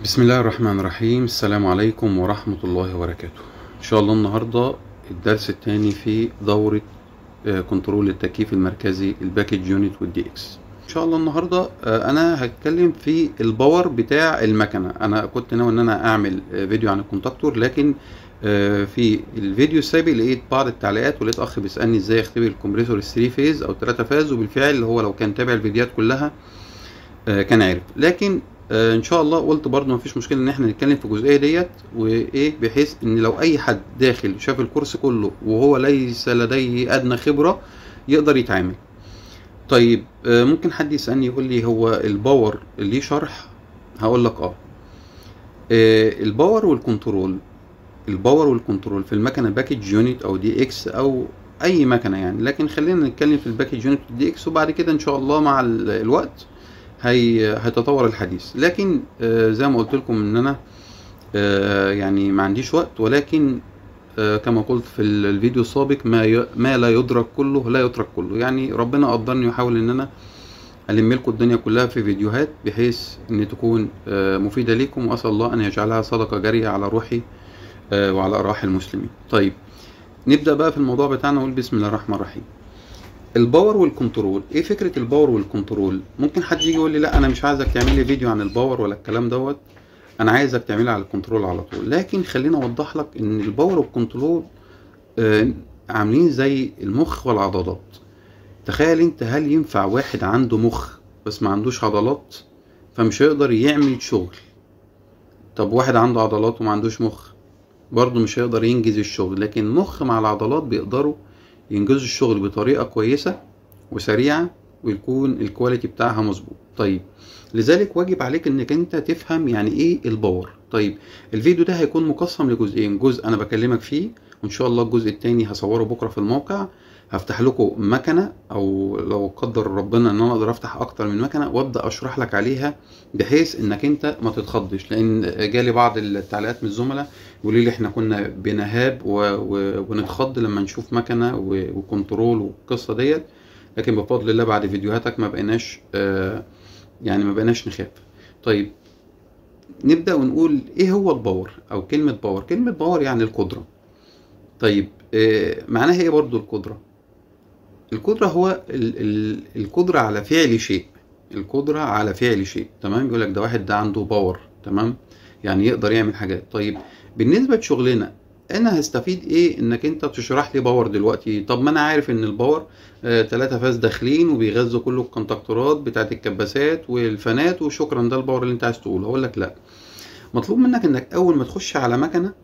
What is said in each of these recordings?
بسم الله الرحمن الرحيم السلام عليكم ورحمة الله وبركاته إن شاء الله النهاردة الدرس الثاني في دورة آه، كنترول التكييف المركزي الباكج يونت والدي اكس إن شاء الله النهاردة آه، أنا هتكلم في الباور بتاع المكنة أنا كنت ناوي إن أنا أعمل آه، فيديو عن الكونتاكتور لكن آه، في الفيديو السابق لقيت بعض التعليقات ولقيت أخ بيسألني إزاي أختبر الكمبريسور 3 فيز أو 3 فاز وبالفعل هو لو كان تابع الفيديوهات كلها آه، كان عارف لكن آه، ان شاء الله قلت برضه مفيش مشكله ان احنا نتكلم في الجزئيه ديت وايه بحيث ان لو اي حد داخل شاف الكورس كله وهو ليس لديه ادنى خبره يقدر يتعامل طيب آه، ممكن حد يسالني يقول لي هو الباور ليه شرح هقول لك اه آه، الباور والكنترول الباور والكنترول في المكنه باكج يونت او دي اكس او اي مكنه يعني لكن خلينا نتكلم في الباكج يونت دي اكس وبعد كده ان شاء الله مع ال- الوقت هي هيتطور الحديث لكن آه، زي ما قلت لكم ان انا آه، يعني ما عنديش وقت ولكن آه، كما قلت في ال- الفيديو السابق ما ي- ما لا يدرك كله لا يترك كله يعني ربنا قدرني ويحاول ان انا الم لكم الدنيا كلها في فيديوهات بحيث ان تكون آه، مفيده ليكم واسال الله ان يجعلها صدقه جاريه على روحي آه، وعلى ارواح المسلمين طيب نبدا بقى في الموضوع بتاعنا ونقول بسم الله الرحمن الرحيم الباور والكنترول ايه فكره الباور والكنترول ممكن حد يجي يقول لي لا انا مش عايزك تعمل لي فيديو عن الباور ولا الكلام دوت انا عايزك تعملها على الكنترول على طول لكن خليني اوضح لك ان الباور والكنترول آه، عاملين زي المخ والعضلات تخيل انت هل ينفع واحد عنده مخ بس ما عندوش عضلات فمش هيقدر يعمل شغل طب واحد عنده عضلات وما عندوش مخ برضه مش هيقدر ينجز الشغل لكن مخ مع العضلات بيقدروا ينجزوا الشغل بطريقة كويسة وسريعة ويكون الكواليتي بتاعها مظبوط طيب لذلك واجب عليك انك انت تفهم يعني ايه الباور طيب الفيديو ده هيكون مقسم لجزئين جزء انا بكلمك فيه وان شاء الله الجزء التاني هصوره بكرة في الموقع هفتح لكم مكنة او لو قدر ربنا ان انا اقدر افتح اكتر من مكنة وابدا اشرح لك عليها بحيث انك انت ما تتخضش لان جالي بعض التعليقات من الزملاء يقولوا لي احنا كنا بنهاب و... و... ونتخض لما نشوف مكنه و... وكنترول والقصه ديت لكن بفضل الله بعد فيديوهاتك ما بقيناش آه يعني ما بقيناش نخاف طيب نبدا ونقول ايه هو الباور او كلمه باور كلمه باور يعني القدره طيب آه معناها ايه برضو القدره القدره هو ال... ال... القدره على فعل شيء القدره على فعل شيء تمام يقول لك ده واحد ده عنده باور تمام يعني يقدر يعمل حاجات طيب بالنسبه لشغلنا انا هستفيد ايه انك انت تشرح لي باور دلوقتي طب ما انا عارف ان الباور آه تلاتة فاز داخلين وبيغذوا كل الكونتاكتورات بتاعت الكباسات والفانات وشكرا ده الباور اللي انت عايز تقوله هقول لك لا مطلوب منك انك اول ما تخش على مكنه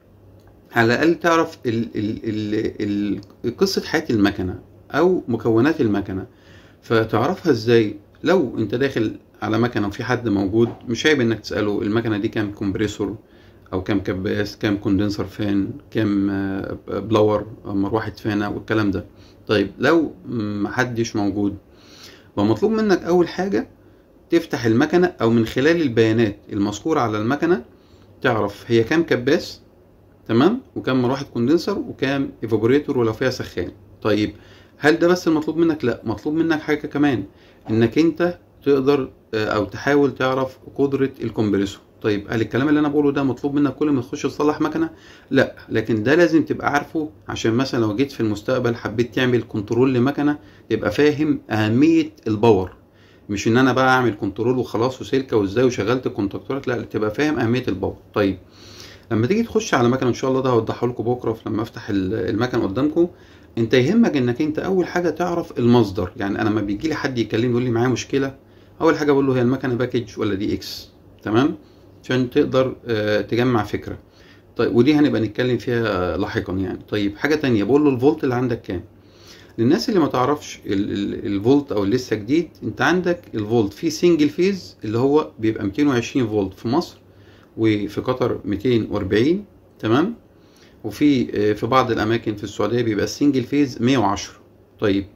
على الاقل تعرف ال ال ال ال قصه حياه المكنه او مكونات المكنه فتعرفها ازاي لو انت داخل على مكنه وفي حد موجود مش عيب انك تساله المكنه دي كام كومبريسور او كام كباس كام كوندنسر فان كام آه، بلور آه، مروحه فانه والكلام ده طيب لو محدش موجود يبقى مطلوب منك اول حاجه تفتح المكنه او من خلال البيانات المذكوره على المكنه تعرف هي كام كباس تمام وكام مروحه كوندنسر وكام ايفابوريتور ولو فيها سخان طيب هل ده بس المطلوب منك لا مطلوب منك حاجه كمان انك انت تقدر آه، او تحاول تعرف قدره الكمبريسور طيب هل الكلام اللي انا بقوله ده مطلوب منك كل ما تخش تصلح مكنه لا لكن ده لازم تبقى عارفه عشان مثلا لو جيت في المستقبل حبيت تعمل كنترول لمكنه تبقى فاهم اهميه الباور مش ان انا بقى اعمل كنترول وخلاص وسلكه وازاي وشغلت الكونتاكتورات لا تبقى فاهم اهميه الباور طيب لما تيجي تخش على مكنه ان شاء الله ده هوضحه لكم بكره لما افتح ال- المكنه قدامكم انت يهمك انك انت اول حاجه تعرف المصدر يعني انا لما بيجي لي حد يكلمني يقول لي معايا مشكله اول حاجه بقول له هي المكنه باكج ولا دي اكس تمام عشان تقدر آه، تجمع فكره طيب ودي هنبقى نتكلم فيها آه، لاحقا يعني طيب حاجه تانية بقول له الفولت اللي عندك كام للناس اللي ما تعرفش ال- ال- الفولت او اللي لسه جديد انت عندك الفولت في سنجل فيز اللي هو بيبقى 220 فولت في مصر وفي قطر 240 تمام وفي آه، في بعض الاماكن في السعوديه بيبقى السنجل فيز 110 طيب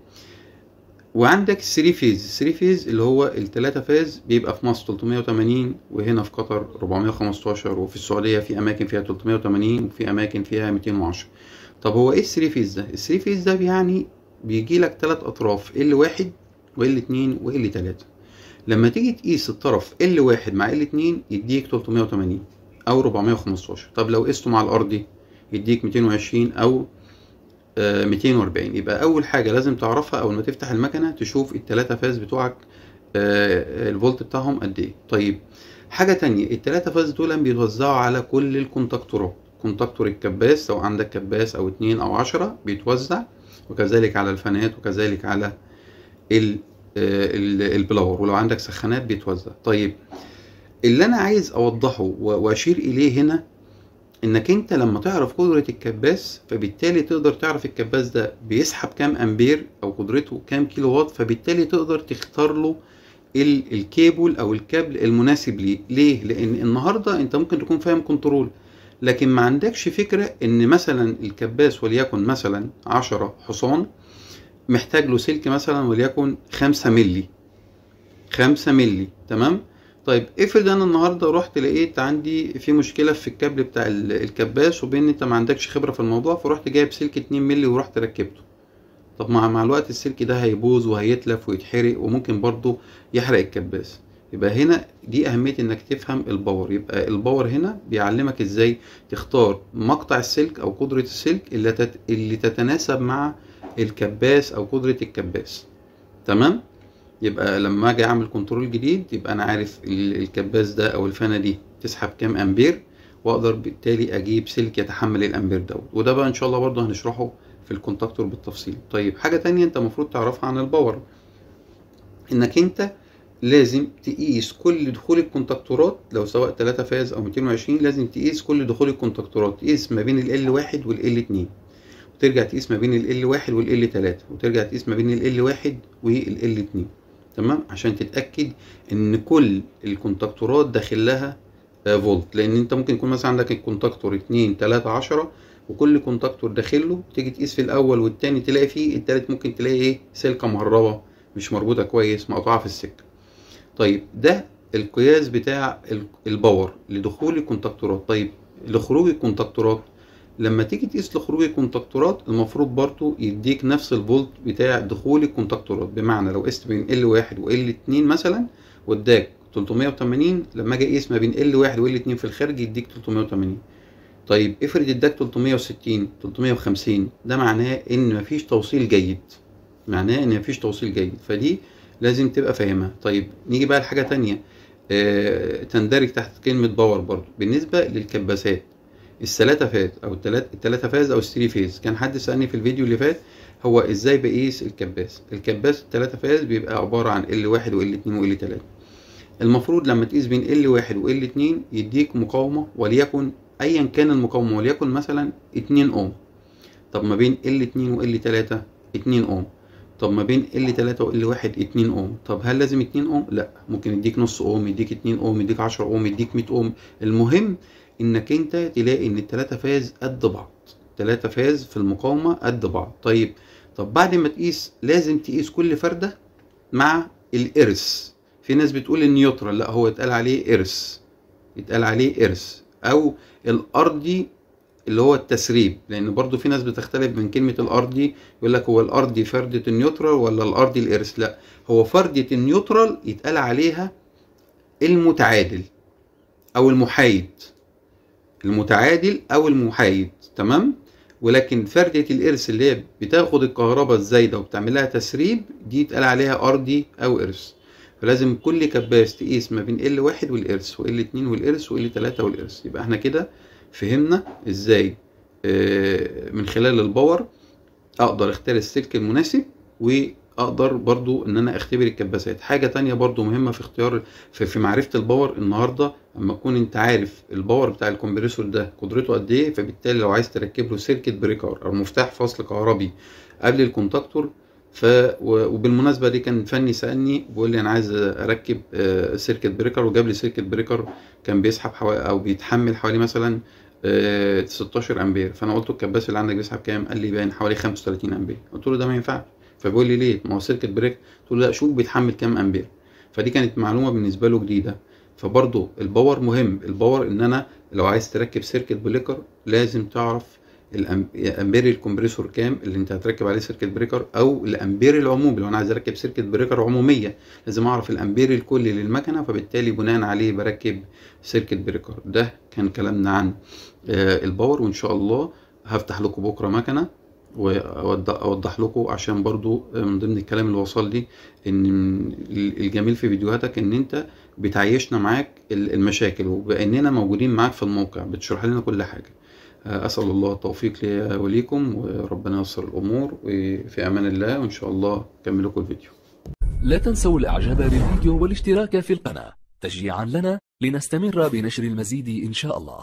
وعندك 3 فيز 3 فيز اللي هو التلاتة فاز بيبقى في مصر 380 وهنا في قطر 415 وفي السعودية في أماكن فيها 380 وفي أماكن فيها 210 طب هو إيه ال 3 فيز ده؟ ال 3 فيز ده يعني بيجي لك تلات أطراف ال واحد وال اتنين وال تلاتة لما تيجي تقيس الطرف L1 مع L2 يديك 380 او 415 طب لو قسته مع الارضي يديك 220 او آه، 240 يبقى اول حاجه لازم تعرفها اول ما تفتح المكنه تشوف التلاتة فاز بتوعك آه، الفولت بتاعهم قد ايه طيب حاجه تانية التلاتة فاز دول بيتوزعوا على كل الكونتاكتورات كونتاكتور الكباس لو عندك كباس او اتنين او عشرة بيتوزع وكذلك على الفانات وكذلك على ال- آه، ال- البلاور ولو عندك سخانات بيتوزع طيب اللي انا عايز اوضحه و- واشير اليه هنا انك انت لما تعرف قدرة الكباس فبالتالي تقدر تعرف الكباس ده بيسحب كام امبير او قدرته كام كيلو وات فبالتالي تقدر تختار له ال- الكيبل او الكابل المناسب ليه ليه لان النهارده انت ممكن تكون فاهم كنترول لكن ما عندكش فكرة ان مثلا الكباس وليكن مثلا 10 حصان محتاج له سلك مثلا وليكن 5 ملي 5 ملي تمام طيب افرض انا النهارده رحت لقيت عندي في مشكله في الكابل بتاع ال- الكباس وبين انت ما عندكش خبره في الموضوع فرحت جايب سلك 2 مللي ورحت ركبته طب مع مع الوقت السلك ده هيبوظ وهيتلف ويتحرق وممكن برضه يحرق الكباس يبقى هنا دي اهميه انك تفهم الباور يبقى الباور هنا بيعلمك ازاي تختار مقطع السلك او قدره السلك اللي تت... اللي تتناسب مع الكباس او قدره الكباس تمام يبقى لما اجي اعمل كنترول جديد يبقى انا عارف ال- الكباس ده او الفانه دي تسحب كام امبير واقدر بالتالي اجيب سلك يتحمل الامبير دوت وده بقى ان شاء الله برضه هنشرحه في الكونتاكتور بالتفصيل طيب حاجه تانية انت المفروض تعرفها عن الباور انك انت لازم تقيس كل دخول الكونتاكتورات لو سواء 3 فاز او 220 لازم تقيس كل دخول الكونتاكتورات تقيس ما بين ال L1 وال L2 وترجع تقيس ما بين ال L1 وال L3 وترجع تقيس ما بين ال L1 وال L2 تمام عشان تتاكد ان كل الكونتاكتورات داخل لها آه، فولت لان انت ممكن يكون مثلا عندك الكونتاكتور 2 3 10 وكل كونتاكتور داخل له تيجي تقيس في الاول والتاني تلاقي فيه التالت ممكن تلاقي ايه سلكه مهربه مش مربوطه كويس مقطوعه في السكه طيب ده القياس بتاع ال- الباور لدخول الكونتاكتورات طيب لخروج الكونتاكتورات لما تيجي تقيس لخروج الكونتاكتورات المفروض برضو يديك نفس الفولت بتاع دخول الكونتاكتورات بمعنى لو قست بين L1 و L2 مثلا واداك 380 لما اجي اقيس ما بين L1 و L2 في الخارج يديك 380 طيب افرض اداك 360 350 ده معناه ان مفيش توصيل جيد معناه ان مفيش توصيل جيد فدي لازم تبقى فاهمها طيب نيجي بقى لحاجه تانية آه تندرج تحت كلمه باور برضو بالنسبه للكباسات الثلاثه فاز او الثلاثه الثلاثه فاز او الثري فيز كان حد سالني في الفيديو اللي فات هو ازاي بقيس الكباس الكباس الثلاثه فاز بيبقى عباره عن L1 و L2 و L3 المفروض لما تقيس بين L1 و L2 يديك مقاومه وليكن ايا كان المقاومه وليكن مثلا 2 اوم طب ما بين L2 و L3 2 اوم طب ما بين L3 و L1 2 اوم طب هل لازم 2 اوم لا ممكن يديك نص اوم يديك 2 اوم يديك 10 اوم يديك 100 اوم المهم انك انت تلاقي ان التلاتة فاز قد بعض تلاتة فاز في المقاومة قد بعض طيب طب بعد ما تقيس لازم تقيس كل فردة مع الارث في ناس بتقول النيوترال لا هو يتقال عليه ارث يتقال عليه ارث او الارضي اللي هو التسريب لان برضو في ناس بتختلف من كلمة الارضي يقول لك هو الارضي فردة النيوترال ولا الارضي الارث لا هو فردة النيوترال يتقال عليها المتعادل او المحايد المتعادل او المحايد تمام ولكن فردة الإرث اللي هي بتاخد الكهرباء الزايدة وبتعمل لها تسريب دي يتقال عليها أرضي أو إرث فلازم كل كباس تقيس ما بين L1 والإرث و L2 والإرث و L3 والإرث يبقى احنا كده فهمنا ازاي آه، من خلال الباور اقدر اختار السلك المناسب واقدر برضو ان انا اختبر الكباسات حاجة تانية برضو مهمة في اختيار في, في معرفة الباور النهاردة اما تكون انت عارف الباور بتاع الكمبريسور ده قدرته قد ايه فبالتالي لو عايز تركب له سيركت بريكر او مفتاح فصل كهربي قبل الكونتاكتور ف و- وبالمناسبه دي كان فني سالني بيقول لي انا عايز اركب آه، سيركت بريكر وجاب لي سيركت بريكر كان بيسحب حوالي او بيتحمل حوالي مثلا آه، 16 امبير فانا قلت له الكباس اللي عندك بيسحب كام قال لي باين حوالي 35 امبير قلت له ده ما ينفعش فبيقول لي ليه ما هو سيركت بريك قلت له لا شوف بيتحمل كام امبير فدي كانت معلومه بالنسبه له جديده فبرضه الباور مهم الباور ان انا لو عايز تركب سيركت بريكر لازم تعرف الامبير الكمبريسور كام اللي انت هتركب عليه سيركت بريكر او الامبير العمومي لو انا عايز اركب سيركت بريكر عموميه لازم اعرف الامبير الكلي للمكنه فبالتالي بناء عليه بركب سيركت بريكر ده كان كلامنا عن الباور وان شاء الله هفتح لكم بكره مكنه واوضح لكم عشان برضو من ضمن الكلام اللي وصل لي ان الجميل في فيديوهاتك ان انت بتعيشنا معاك المشاكل وباننا موجودين معاك في الموقع بتشرح لنا كل حاجه اسال الله التوفيق لي وليكم وربنا ييسر الامور وفي امان الله وان شاء الله اكمل لكم الفيديو لا تنسوا الاعجاب بالفيديو والاشتراك في القناه تشجيعا لنا لنستمر بنشر المزيد ان شاء الله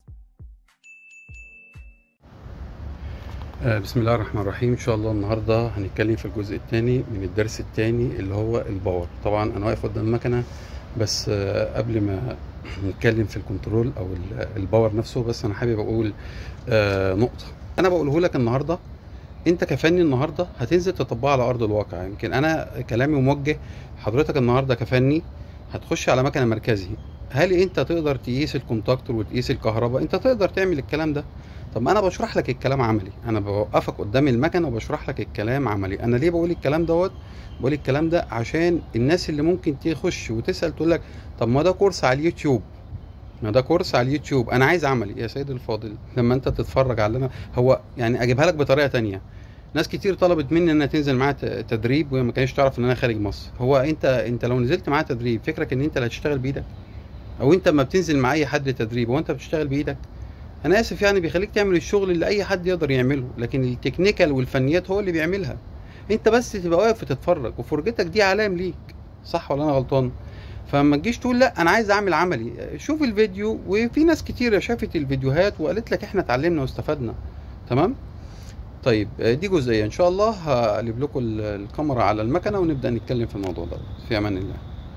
بسم الله الرحمن الرحيم ان شاء الله النهارده هنتكلم في الجزء الثاني من الدرس الثاني اللي هو الباور طبعا انا واقف قدام المكنه بس قبل ما نتكلم في الكنترول او الباور نفسه بس انا حابب اقول نقطه انا بقوله لك النهارده انت كفني النهارده هتنزل تطبقها على ارض الواقع يمكن انا كلامي موجه حضرتك النهارده كفني هتخش على مكنه مركزي هل انت تقدر تقيس الكونتاكتور وتقيس الكهرباء انت تقدر تعمل الكلام ده طب انا بشرح لك الكلام عملي انا بوقفك قدام المكنه وبشرح لك الكلام عملي انا ليه بقول الكلام دوت بقول الكلام ده عشان الناس اللي ممكن تخش وتسال تقول لك طب ما ده كورس على اليوتيوب ما ده كورس على اليوتيوب انا عايز عملي يا سيدي الفاضل لما انت تتفرج على انا هو يعني اجيبها لك بطريقه تانية ناس كتير طلبت مني ان انا تنزل معاها تدريب وما كانش تعرف ان انا خارج مصر هو انت انت لو نزلت معاها تدريب فكرك ان انت اللي هتشتغل بايدك او انت لما بتنزل مع اي حد تدريب هو انت بتشتغل بايدك انا اسف يعني بيخليك تعمل الشغل اللي اي حد يقدر يعمله لكن التكنيكال والفنيات هو اللي بيعملها انت بس تبقى واقف تتفرج وفرجتك دي علام ليك صح ولا انا غلطان فما تجيش تقول لا انا عايز اعمل عملي شوف الفيديو وفي ناس كتيره شافت الفيديوهات وقالت لك احنا اتعلمنا واستفدنا تمام طيب دي جزئيه ان شاء الله هقلب لكم الكاميرا على المكنه ونبدا نتكلم في الموضوع ده في امان الله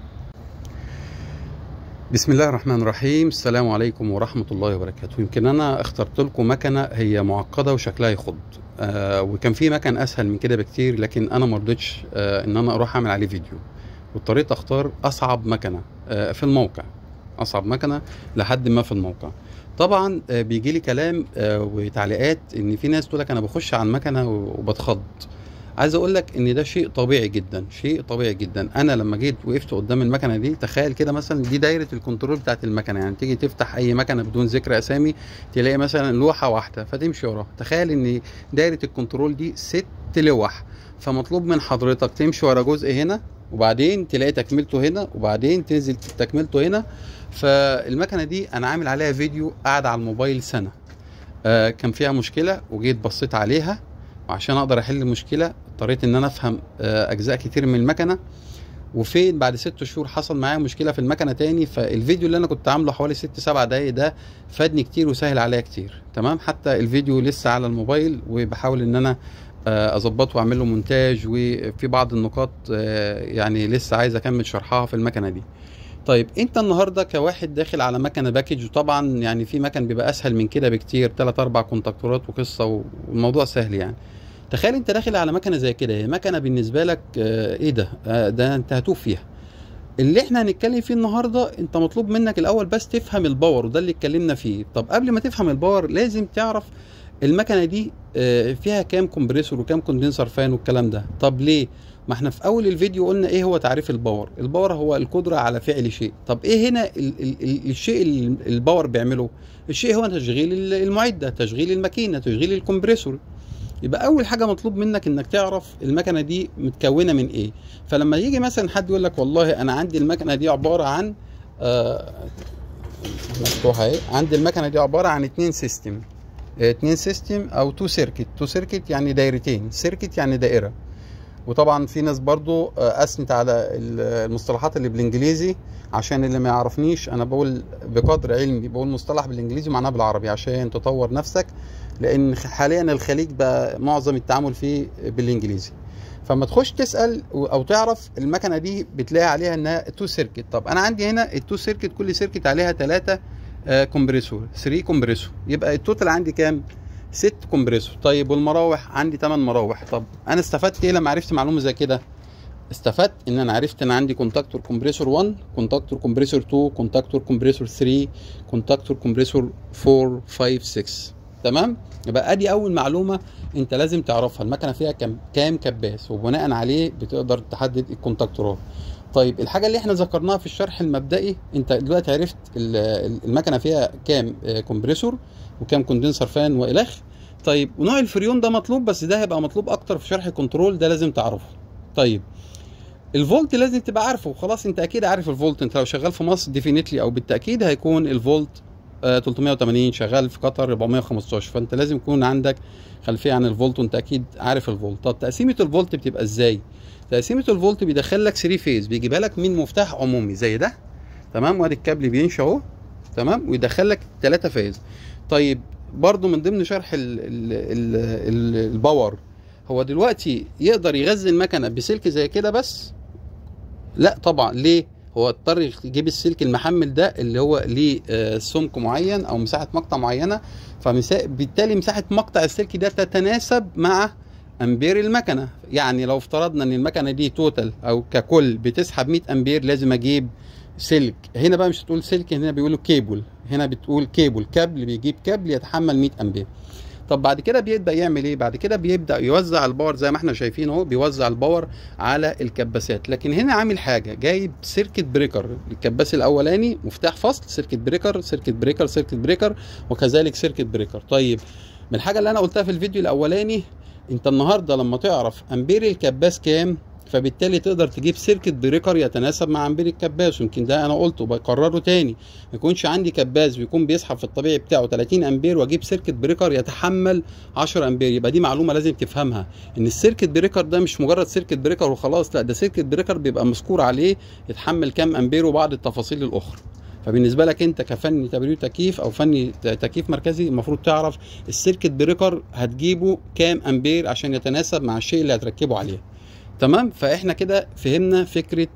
بسم الله الرحمن الرحيم السلام عليكم ورحمة الله وبركاته يمكن أنا اخترت لكم مكنة هي معقدة وشكلها يخض آه وكان في مكن أسهل من كده بكتير لكن أنا مرضتش آه إن أنا أروح أعمل عليه فيديو واضطريت أختار أصعب مكنة آه في الموقع أصعب مكنة لحد ما في الموقع طبعا آه بيجي لي كلام آه وتعليقات ان في ناس تقول لك انا بخش على المكنه وبتخض عايز اقول لك ان ده شيء طبيعي جدا شيء طبيعي جدا انا لما جيت وقفت قدام المكنه دي تخيل كده مثلا دي دايره الكنترول بتاعت المكنه يعني تيجي تفتح اي مكنه بدون ذكر اسامي تلاقي مثلا لوحه واحده فتمشي وراها تخيل ان دايره الكنترول دي ست لوح فمطلوب من حضرتك تمشي ورا جزء هنا وبعدين تلاقي تكملته هنا وبعدين تنزل تكملته هنا فالمكنه دي انا عامل عليها فيديو قاعد على الموبايل سنه آه كان فيها مشكله وجيت بصيت عليها وعشان اقدر احل المشكله اضطريت ان انا افهم اجزاء كتير من المكنه وفين بعد ست شهور حصل معايا مشكله في المكنه تاني فالفيديو اللي انا كنت عامله حوالي ست سبع دقايق ده فادني كتير وسهل عليا كتير تمام حتى الفيديو لسه على الموبايل وبحاول ان انا اظبطه واعمل له مونتاج وفي بعض النقاط يعني لسه عايز اكمل شرحها في المكنه دي طيب انت النهارده كواحد داخل على مكنه باكج وطبعا يعني في مكن بيبقى اسهل من كده بكتير ثلاث اربع كونتاكتورات وقصه والموضوع سهل يعني تخيل انت داخل على مكنه زي كده هي مكنه بالنسبه لك آه ايه ده آه ده انت هتوه فيها اللي احنا هنتكلم فيه النهارده انت مطلوب منك الاول بس تفهم الباور وده اللي اتكلمنا فيه طب قبل ما تفهم الباور لازم تعرف المكنه دي آه فيها كام كومبريسور وكام كوندنسر فان والكلام ده طب ليه ما احنا في اول الفيديو قلنا ايه هو تعريف الباور الباور هو القدره على فعل شيء طب ايه هنا ال ال ال الشيء اللي الباور بيعمله الشيء هو تشغيل المعده تشغيل الماكينه تشغيل الكمبريسور يبقى اول حاجه مطلوب منك انك تعرف المكنه دي متكونه من ايه فلما يجي مثلا حد يقول لك والله انا عندي المكنه دي عباره عن آه مفتوحه اهي عندي المكنه دي عباره عن اتنين سيستم اتنين سيستم او تو سيركت تو سيركت يعني دايرتين سيركت يعني دائره وطبعا في ناس برضو اثنت على المصطلحات اللي بالانجليزي عشان اللي ما يعرفنيش انا بقول بقدر علمي بقول مصطلح بالانجليزي معناه بالعربي عشان تطور نفسك لان حاليا الخليج بقى معظم التعامل فيه بالانجليزي فما تخش تسال او تعرف المكنه دي بتلاقي عليها انها تو سيركت طب انا عندي هنا التو سيركت كل سيركت عليها ثلاثه كومبريسور 3 كومبريسور يبقى التوتال عندي كام ست كومبريسور طيب والمراوح عندي 8 مراوح طب انا استفدت ايه لما عرفت معلومه زي كده استفدت ان انا عرفت ان عندي كونتاكتور كومبريسور 1 كونتاكتور كومبريسور 2 كونتاكتور كومبريسور 3 كونتاكتور كومبريسور 4 5 6 تمام يبقى ادي اول معلومه انت لازم تعرفها المكنه فيها كام كام كباس وبناء عليه بتقدر تحدد الكونتاكتورات طيب الحاجه اللي احنا ذكرناها في الشرح المبدئي انت دلوقتي عرفت ال- ال- المكنه فيها كام آه، كومبريسور وكام كوندنسر فان والخ طيب ونوع الفريون ده مطلوب بس ده هيبقى مطلوب اكتر في شرح الكنترول ده لازم تعرفه طيب الفولت لازم تبقى عارفه خلاص انت اكيد عارف الفولت انت لو شغال في مصر ديفينيتلي او بالتاكيد هيكون الفولت آه، 380 شغال في قطر 415 فانت لازم يكون عندك خلفيه عن الفولت وانت اكيد عارف الفولت طب تقسيمه الفولت بتبقى ازاي تقسيمه الفولت بيدخل لك 3 فيز بيجيبها لك من مفتاح عمومي زي ده تمام وادي الكابل بيمشي اهو تمام ويدخل لك 3 فيز طيب برضو من ضمن شرح ال ال ال ال الباور هو دلوقتي يقدر يغذي المكنه بسلك زي كده بس لا طبعا ليه هو اضطر يجيب السلك المحمل ده اللي هو ليه آه، سمك معين او مساحه مقطع معينه فبالتالي مساحه مقطع السلك ده تتناسب مع امبير المكنه يعني لو افترضنا ان المكنه دي توتال او ككل بتسحب 100 امبير لازم اجيب سلك هنا بقى مش هتقول سلك هنا بيقولوا كيبل هنا بتقول كيبل كابل بيجيب كابل يتحمل 100 امبير طب بعد كده بيبدا يعمل ايه بعد كده بيبدا يوزع الباور زي ما احنا شايفين اهو بيوزع الباور على الكباسات لكن هنا عامل حاجه جايب سيركت بريكر الكباس الاولاني مفتاح فصل سيركت بريكر سيركت بريكر سيركت بريكر وكذلك سيركت بريكر طيب من الحاجه اللي انا قلتها في الفيديو الاولاني انت النهارده لما تعرف امبير الكباس كام فبالتالي تقدر تجيب سيركت بريكر يتناسب مع امبير الكباس ويمكن ده انا قلته بكرره تاني ما يكونش عندي كباس بيكون بيسحب في الطبيعي بتاعه 30 امبير واجيب سيركت بريكر يتحمل 10 امبير يبقى دي معلومه لازم تفهمها ان السيركت بريكر ده مش مجرد سيركت بريكر وخلاص لا ده سيركت بريكر بيبقى مذكور عليه يتحمل كام امبير وبعض التفاصيل الاخرى فبالنسبه لك انت كفني تبريد تكييف او فني ت- تكييف مركزي المفروض تعرف السيركت بريكر هتجيبه كام امبير عشان يتناسب مع الشيء اللي هتركبه عليه تمام فاحنا كده فهمنا فكره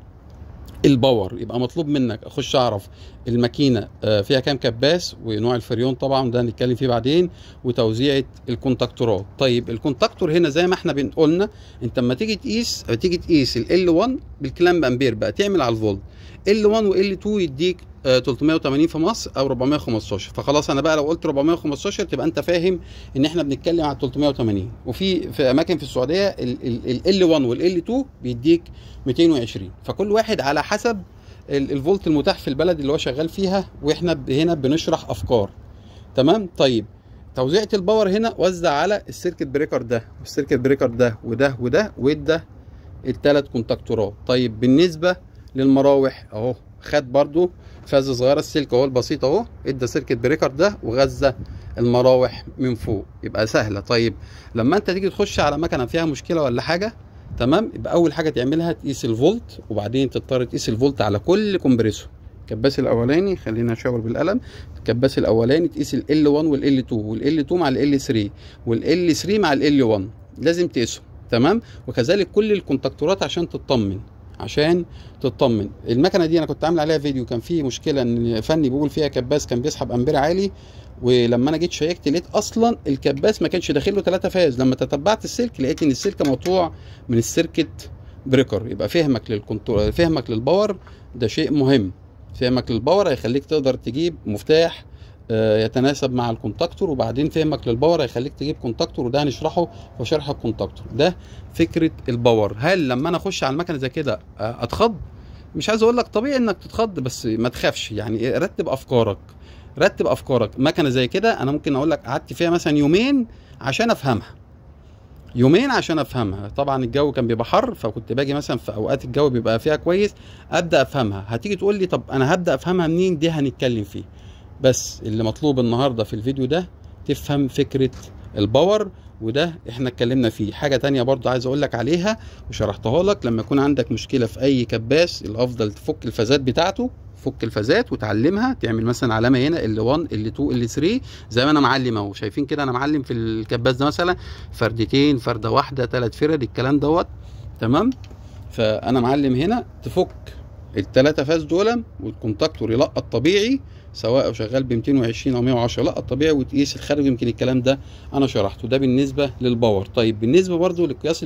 الباور يبقى مطلوب منك اخش اعرف الماكينه آه، فيها كام كباس ونوع الفريون طبعا ده هنتكلم فيه بعدين وتوزيعه الكونتاكتورات طيب الكونتاكتور هنا زي ما احنا بن- قلنا انت لما تيجي تقيس تيجي تقيس ال 1 بالكلام امبير بقى تعمل على الفولت ال 1 وال 2 يديك آه، 380 في مصر او 415 فخلاص انا بقى لو قلت 415 تبقى انت فاهم ان احنا بنتكلم على 380 وفي في اماكن في السعوديه ال 1 وال 2 بيديك 220 فكل واحد على حسب ال- الفولت المتاح في البلد اللي هو شغال فيها واحنا ب- هنا بنشرح افكار تمام طيب توزيعة الباور هنا وزع على السيركت بريكر ده والسيركت بريكر ده وده وده وده الثلاث كونتاكتورات طيب بالنسبة للمراوح اهو خد برضو فازة صغيرة السلك اهو البسيط اهو ادى سيركت بريكر ده وغذى المراوح من فوق يبقى سهلة طيب لما انت تيجي تخش على مكنة فيها مشكلة ولا حاجة تمام يبقى اول حاجه تعملها تقيس الفولت وبعدين تضطر تقيس الفولت على كل كومبريسور الكباس الاولاني خلينا اشاور بالقلم الكباس الاولاني تقيس ال L1 وال L2 وال L2 مع ال L3 وال L3 مع ال L1 لازم تقيسهم تمام وكذلك كل الكونتاكتورات عشان تطمن عشان تطمن المكنه دي انا كنت عامل عليها فيديو كان فيه مشكله ان فني بيقول فيها كباس كان بيسحب امبير عالي ولما انا جيت شيكت لقيت اصلا الكباس ما كانش داخل له 3 فاز لما تتبعت السلك لقيت ان السلك مقطوع من السيركت بريكر يبقى فهمك للكنترول فهمك للباور ده شيء مهم فهمك للباور هيخليك تقدر تجيب مفتاح آه، يتناسب مع الكونتاكتور وبعدين فهمك للباور هيخليك تجيب كونتاكتور وده هنشرحه في شرح الكونتاكتور ده فكره الباور هل لما انا اخش على المكنه زي كده آه، اتخض مش عايز اقول لك طبيعي انك تتخض بس ما تخافش يعني رتب افكارك رتب افكارك مكنه زي كده انا ممكن اقول لك قعدت فيها مثلا يومين عشان افهمها يومين عشان افهمها طبعا الجو كان بيبقى حر فكنت باجي مثلا في اوقات الجو بيبقى فيها كويس ابدا افهمها هتيجي تقول لي طب انا هبدا افهمها منين دي هنتكلم فيه بس اللي مطلوب النهارده في الفيديو ده تفهم فكره الباور وده احنا اتكلمنا فيه حاجه تانية برضو عايز اقول لك عليها وشرحتها لك لما يكون عندك مشكله في اي كباس الافضل تفك الفازات بتاعته فك الفازات وتعلمها تعمل مثلا علامه هنا ال1 ال2 ال3 زي ما انا معلم اهو شايفين كده انا معلم في الكباس ده مثلا فردتين فرده واحده ثلاث فرد الكلام دوت تمام فانا معلم هنا تفك الثلاثه فاز دول والكونتاكتور يلقط طبيعي سواء شغال ب 220 او 110 لا الطبيعي وتقيس الخارج يمكن الكلام ده انا شرحته ده بالنسبه للباور طيب بالنسبه برضو لقياس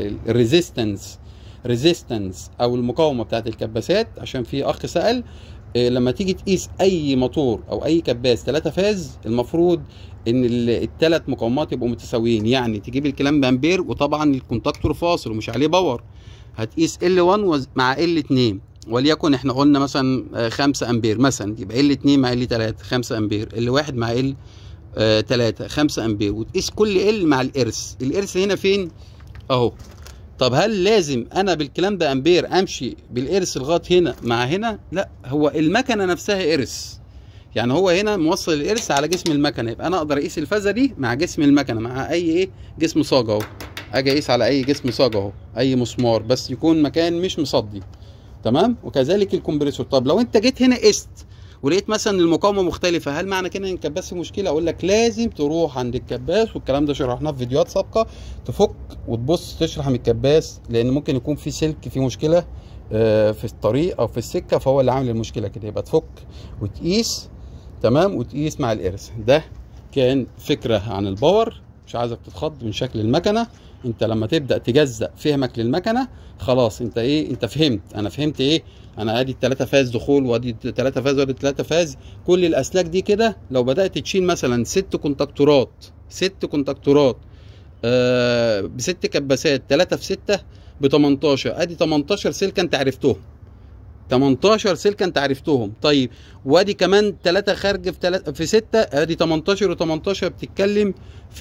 الريزيستنس ريزيستنس او المقاومه بتاعت الكباسات عشان في اخ سال آه، لما تيجي تقيس اي موتور او اي كباس 3 فاز المفروض ان الثلاث مقاومات يبقوا متساويين يعني تجيب الكلام بامبير وطبعا الكونتاكتور فاصل ومش عليه باور هتقيس L1 مع L2 وليكن احنا قلنا مثلا 5 امبير مثلا يبقى L2 مع L3 5 امبير L1 مع L 3 5 امبير وتقيس كل ال مع الارث الارث هنا فين اهو طب هل لازم انا بالكلام ده امبير امشي بالارث لغايه هنا مع هنا لا هو المكنه نفسها ارث يعني هو هنا موصل الارث على جسم المكنه يبقى انا اقدر اقيس الفازه دي مع جسم المكنه مع اي ايه جسم صاج اهو اجي اقيس على اي جسم صاج اهو اي مسمار بس يكون مكان مش مصدي تمام وكذلك الكمبريسور طب لو انت جيت هنا قست ولقيت مثلا المقاومه مختلفه هل معنى كده ان الكباس فيه مشكله اقول لك لازم تروح عند الكباس والكلام ده شرحناه في فيديوهات سابقه تفك وتبص تشرح من الكباس لان ممكن يكون في سلك فيه مشكله آه، في الطريق او في السكه فهو اللي عامل المشكله كده يبقى تفك وتقيس تمام وتقيس مع الارث ده كان فكره عن الباور مش عايزك تتخض من شكل المكنه انت لما تبدا تجزأ فهمك للمكنه خلاص انت ايه انت فهمت انا فهمت ايه انا ادي التلاتة فاز دخول وادي التلاتة فاز وادي التلاتة فاز كل الاسلاك دي كده لو بدات تشيل مثلا ست كونتاكتورات ست كونتاكتورات آه بست كباسات تلاتة في ستة ب 18 ادي 18 سلكه انت عرفتهم 18 سلكه انت عرفتهم طيب وادي كمان 3 خارج في تلاتة في 6 ادي 18 و18 بتتكلم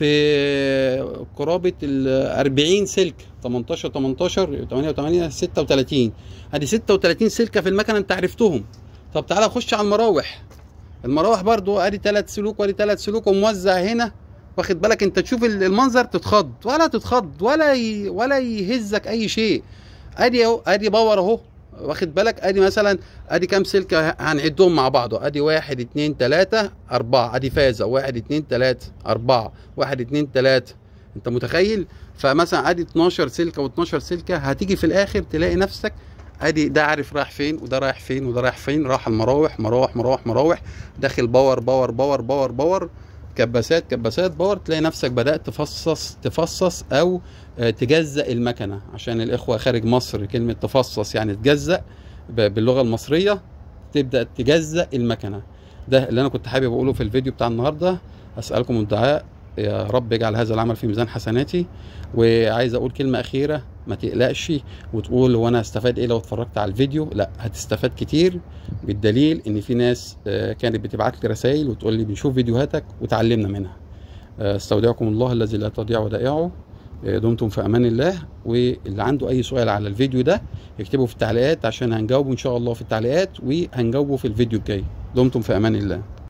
في قرابه ال 40 سلك 18 18 88 36 ادي 36 سلكه في المكنه انت عرفتهم طب تعالى خش على المراوح المراوح برضو ادي 3 سلوك وادي 3 سلوك وموزع هنا واخد بالك انت تشوف المنظر تتخض ولا تتخض ولا ي... ولا يهزك اي شيء ادي اهو ادي باور اهو واخد بالك ادي مثلا ادي كام سلكه هنعدهم مع بعض ادي واحد اتنين تلاته اربعه ادي فازه واحد اتنين تلاته اربعه واحد اتنين تلاته انت متخيل فمثلا ادي 12 سلكه و12 سلكه هتيجي في الاخر تلاقي نفسك ادي ده عارف رايح فين وده رايح فين وده رايح فين راح المراوح مراوح مراوح مراوح داخل باور باور باور باور باور كباسات كباسات باور تلاقي نفسك بدات تفصص تفصص او آه، تجزأ المكنه عشان الاخوه خارج مصر كلمه تفصص يعني تجزأ ب- باللغه المصريه تبدا تجزأ المكنه ده اللي انا كنت حابب اقوله في الفيديو بتاع النهارده اسالكم الدعاء يا رب يجعل هذا العمل في ميزان حسناتي وعايز اقول كلمه اخيره ما تقلقش وتقول هو انا هستفاد ايه لو اتفرجت على الفيديو لا هتستفاد كتير بالدليل ان في ناس آه، كانت بتبعت لي رسائل وتقول لي بنشوف فيديوهاتك وتعلمنا منها آه، استودعكم الله الذي لا تضيع ودائعه آه، دمتم في امان الله واللي عنده اي سؤال على الفيديو ده يكتبه في التعليقات عشان هنجاوبه ان شاء الله في التعليقات وهنجاوبه في الفيديو الجاي دمتم في امان الله